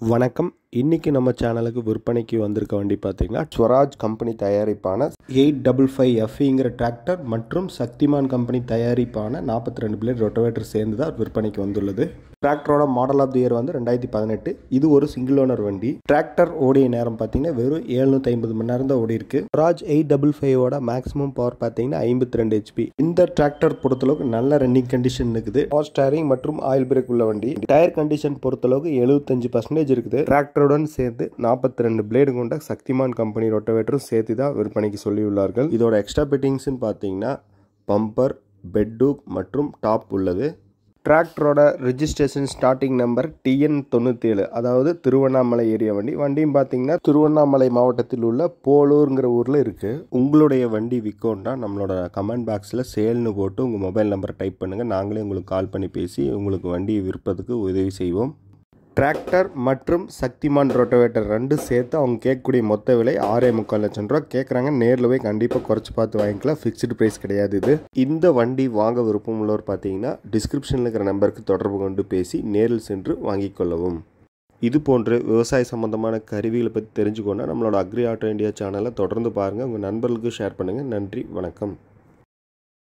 வணக்கம் இன்னைக்கு நம்ம சேனலுக்கு விற்பனைக்கு வந்திருக்க வண்டி பார்த்தீங்கன்னா ஸ்வராஜ் கம்பெனி தயாரிப்பான எயிட் டபுள் ஃபைவ் எஃப்இங்கிற டிராக்டர் மற்றும் சக்திமான் கம்பெனி தயாரிப்பான நாற்பத்தி ரெண்டு பிளேட் ரொட்டவேட்டர் சேர்ந்து தான் விற்பனைக்கு வந்துள்ளது டிராக்டரோட மாடல் ஆஃப் தி இயர் வந்து ரெண்டாயிரத்தி பதினெட்டு இது ஒரு சிங்கிள் ஓனர் வண்டி டிராக்டர் ஓடிய நேரம் பார்த்தீங்கன்னா வெறும் எழுநூற்றி ஐம்பது மணி நேரம் தான் ஓடி இருக்கு ஸ்வராஜ் எயிட் டபுள் ஃபைவோட மேக்ஸிமம் பவர் பார்த்தீங்கன்னா ஐம்பத்தி ரெண்டு ஹெச்பி இந்த டிராக்டர் பொறுத்தளவுக்கு நல்ல ரன்னிங் கண்டிஷன் இருக்குது பவர் ஸ்டேரிங் மற்றும் ஆயில் பிரேக் உள்ள வண்டி டயர் கண்டிஷன் பொறுத்தளவுக்கு எழுபத்தஞ்சு பர்சன்டேஜ் இருக்குது டிராக்டருடன் சேர்த்து நாற்பத்தி ரெண்டு பிளேடு கொண்ட சக்திமான் கம்பெனி ரொட்டவேட்டரும் சேர்த்து தான் விற்பனைக்கு சொல்லியுள்ளார்கள் இதோட எக்ஸ்ட்ரா பெட்டிங்ஸ்னு பார்த்தீங்கன்னா பம்பர் பெட்டூக் மற்றும் டாப் உள்ளது டிராக்டரோட ரிஜிஸ்ட்ரேஷன் ஸ்டார்டிங் நம்பர் டிஎன் தொண்ணூற்றி ஏழு அதாவது திருவண்ணாமலை ஏரியா வண்டி வண்டியும் பார்த்தீங்கன்னா திருவண்ணாமலை மாவட்டத்தில் உள்ள போலூருங்கிற ஊரில் இருக்குது உங்களுடைய வண்டி விற்கோன்னா நம்மளோட கமெண்ட் பாக்ஸில் சேல்னு போட்டு உங்கள் மொபைல் நம்பரை டைப் பண்ணுங்கள் நாங்களே உங்களுக்கு கால் பண்ணி பேசி உங்களுக்கு வண்டியை விற்பதுக்கு உதவி செய்வோம் டிராக்டர் மற்றும் சக்திமான் ரொட்டவேட்டர் ரெண்டு சேர்த்து அவங்க கேட்கக்கூடிய மொத்த விலை ஆறே முக்கால் லட்சம் ரூபா கேட்குறாங்க நேரில் போய் கண்டிப்பாக குறைச்சி பார்த்து வாங்கிக்கலாம் ஃபிக்ஸ்டு ப்ரைஸ் கிடையாது இது இந்த வண்டி வாங்க விருப்பம் உள்ளவர் பார்த்தீங்கன்னா டிஸ்கிரிப்ஷனில் இருக்கிற நம்பருக்கு தொடர்பு கொண்டு பேசி நேரில் சென்று வாங்கிக் கொள்ளவும் இது போன்று விவசாய சம்பந்தமான கருவிகளை பற்றி தெரிஞ்சுக்கோன்னா நம்மளோட அக்ரி ஆட்டோ இந்தியா சேனலை தொடர்ந்து பாருங்கள் உங்கள் நண்பர்களுக்கு ஷேர் பண்ணுங்கள் நன்றி வணக்கம்